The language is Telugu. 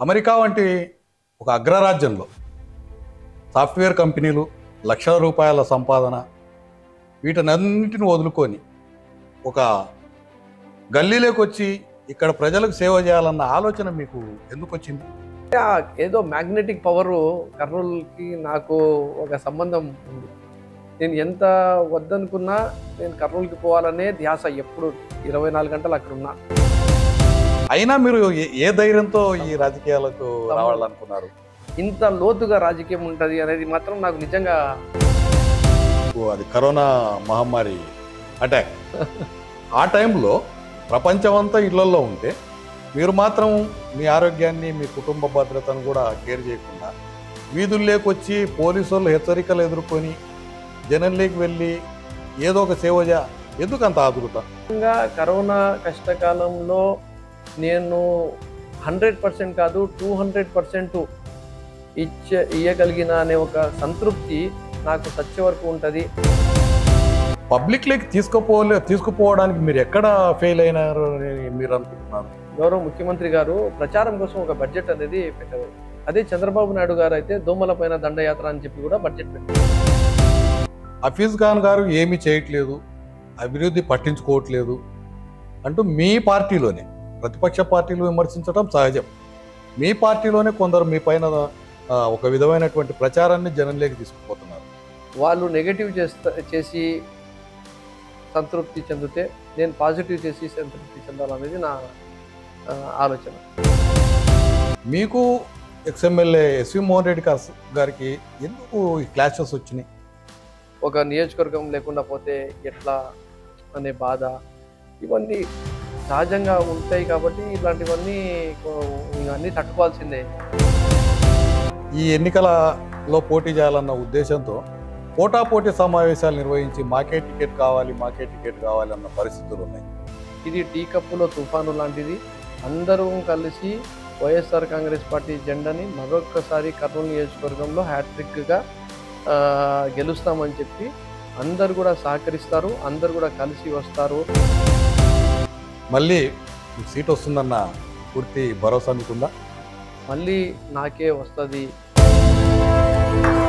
అమెరికా వంటి ఒక అగ్రరాజ్యంలో సాఫ్ట్వేర్ కంపెనీలు లక్షల రూపాయల సంపాదన వీటన్నిటిని వదులుకొని ఒక గల్లీలోకి వచ్చి ఇక్కడ ప్రజలకు సేవ చేయాలన్న ఆలోచన మీకు ఎందుకు వచ్చింది ఆ ఏదో మ్యాగ్నెటిక్ పవర్ కర్నూలుకి నాకు ఒక సంబంధం ఉంది నేను ఎంత వద్దనుకున్నా నేను కర్నూలుకి పోవాలనే ధ్యాస ఎప్పుడు ఇరవై నాలుగు గంటలు అక్కడ ఉన్నా అయినా మీరు ఏ- ఏ ధైర్యంతో ఈ రాజకీయాలకు రావాలనుకున్నారు ఇంత లోతుగా రాజకీయం ఉంటుంది అనేది మాత్రం నాకు నిజంగా ఓ, అది కరోనా మహమ్మారి అటాక్ ఆ టైంలో ప్రపంచమంతా ఇళ్లలో ఉంటే మీరు మాత్రం మీ ఆరోగ్యాన్ని మీ కుటుంబ భద్రతను కూడా కేర్ చేయకుండా వీధుల్లోకి వచ్చి పోలీసు వాళ్ళు హెచ్చరికలు ఎదుర్కొని జనంలోకి వెళ్ళి ఏదో ఒక సేవ చే ఎందుకు అంత ఆదురుతా ముఖ్యంగా కరోనా కష్టకాలంలో నేను హండ్రెడ్ పర్సెంట్ కాదు టూ హండ్రెడ్ పర్సెంట్ ఇచ్చే ఇయ్యగలిగిన అనే ఒక సంతృప్తి నాకు సచ్చే వరకు ఉంటుంది పబ్లిక్లోకి తీసుకుపోలే తీసుకుపోవడానికి మీరు ఎక్కడ ఫెయిల్ అయినారు అని మీరు అనుకుంటున్నారు గౌరవ ముఖ్యమంత్రి గారు ప్రచారం కోసం ఒక బడ్జెట్ అనేది పెట్టారు అదే చంద్రబాబు నాయుడు గారు అయితే దోమల పైన దండయాత్ర అని చెప్పి కూడా బడ్జెట్ పెట్టారు హఫీజ్ ఖాన్ గారు ఏమీ చేయట్లేదు అభివృద్ధి పట్టించుకోవట్లేదు అంటూ మీ పార్టీలోనే ప్రతిపక్ష పార్టీలు విమర్శించడం సహజం మీ పార్టీలోనే కొందరు మీ పైన ఆ, ఒక విధమైనటువంటి ప్రచారాన్ని జనంలోకి తీసుకుపోతున్నారు వాళ్ళు నెగటివ్ చేస్తా చేసి సంతృప్తి చెందితే నేను పాజిటివ్ చేసి సంతృప్తి చెందాలనేది నా ఆ, ఆలోచన మీకు ఎక్స్ఎమ్మెల్యే ఎస్వి మోహన్ రెడ్డి గారు- గారికి ఎందుకు ఈ క్లాషెస్ వచ్చినాయి ఒక నియోజకవర్గం లేకుండా పోతే ఎట్లా అనే బాధ ఇవన్నీ సహజంగా ఉంటాయి కాబట్టి ఇట్లాంటివన్నీ కొ- ఇవన్నీ తట్టుకోవాల్సిందే ఈ ఎన్నికలలో పోటీ చేయాలన్న ఉద్దేశంతో పోటాపోటీ సమావేశాలు నిర్వహించి మాకే టికెట్ కావాలి మాకే టికెట్ కావాలి అన్న పరిస్థితులు ఉన్నాయి ఇది టీ కప్పులో తుఫాను లాంటిది అందరూ కలిసి వైఎస్ఆర్ కాంగ్రెస్ పార్టీ జెండాని మరొక్కసారి కర్నూలు నియోజకవర్గంలో హ్యాట్రిక్గా గెలుస్తామని చెప్పి అందరు కూడా సహకరిస్తారు అందరు కూడా కలిసి వస్తారు మళ్ళీ మీకు సీట్ వస్తుందన్న పూర్తి భరోసా మీకుందా మళ్ళీ నాకే వస్తుంది